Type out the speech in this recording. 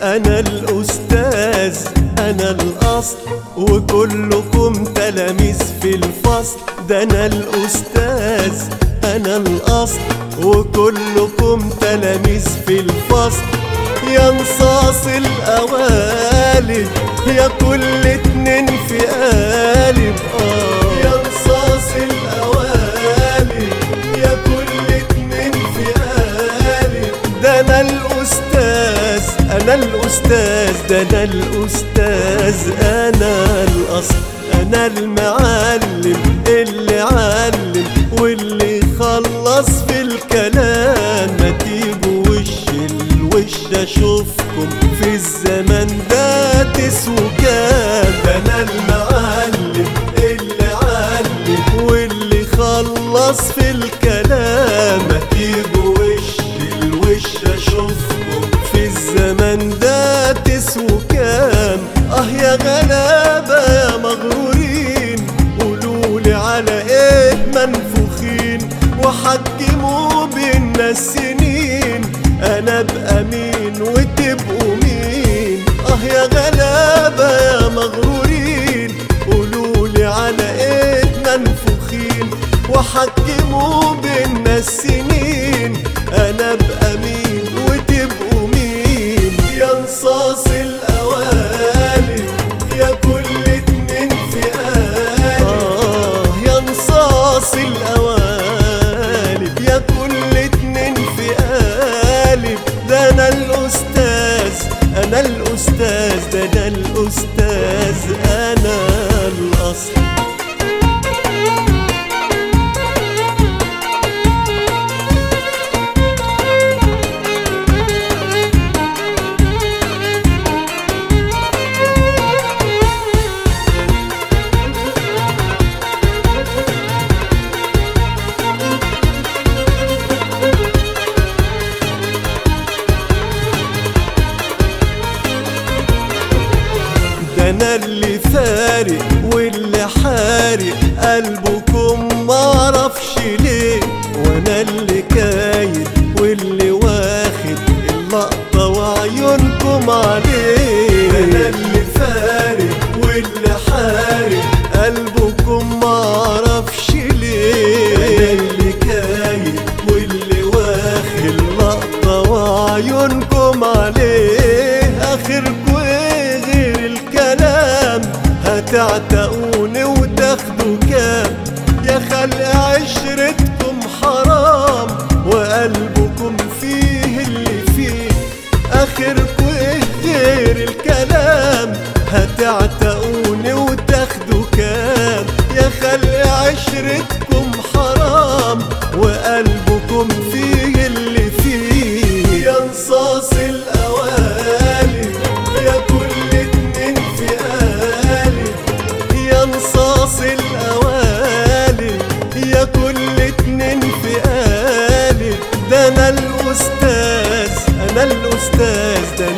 أنا الأستاذ أنا الأصل وكلكم تلاميذ في الفصل ده أنا الأستاذ أنا الأصل وكلكم تلاميذ في الفصل يا نصاص القوالب يا كل اتنين في قالب آه يا نصاص القوالب يا كل اتنين في قالب ده أنا الأستاذ أنا الأستاذ ده أنا الأستاذ أنا الأصل أنا المعلم اللي علم واللي خلص في الكلام ما تيجوا وش الوش أشوفكم في الزمن ده تسووا كام ده أنا المعلم اللي علم واللي خلص في الكلام ما تيجوا وش الوش أشوفكم في الزمن ده تسووا كام اه يا غلابة يا مغرورين قولولي على ايه منفوخين وحكموا بينا السنين انا ابقى مين وتبقوا مين اه يا غلابة يا مغرورين قولولي على ايه منفوخين وحكموا بينا السنين انا ابقى مين وتبقوا مين يا نصاص القوالب يا كل اتنين في قالب آه يا نصاص القوالب يا كل اتنين في قالب ده انا الاستاذ انا الاستاذ ده انا الاستاذ انا الاصل ده انا اللي فارق واللي حارق قلبكم معرفش ليه وانا اللي كايد واللي واخد اللقطة وعيونكم عليه ده انا اللي فارق واللي حارق قلبكم معرفش ليه انا اللي كايد واللي واخد اللقطة وعيونكم عليه اخركم ايه غير الكلام هتعتقوني وتاخدوا كام يا خلق عشرتكم حرام وقلبكم فيه اللي فيه اخركم ايه غير الكلام هتعتقوني وتاخدوا كام يا خلق عشرتكم حرام وقلبكم فيه اللي فيه يا نصاص القوالب يا كل اتنين في قالب يا نصاص القوالب يا كل اتنين في قالب ده انا الاستاذ انا الاستاذ ده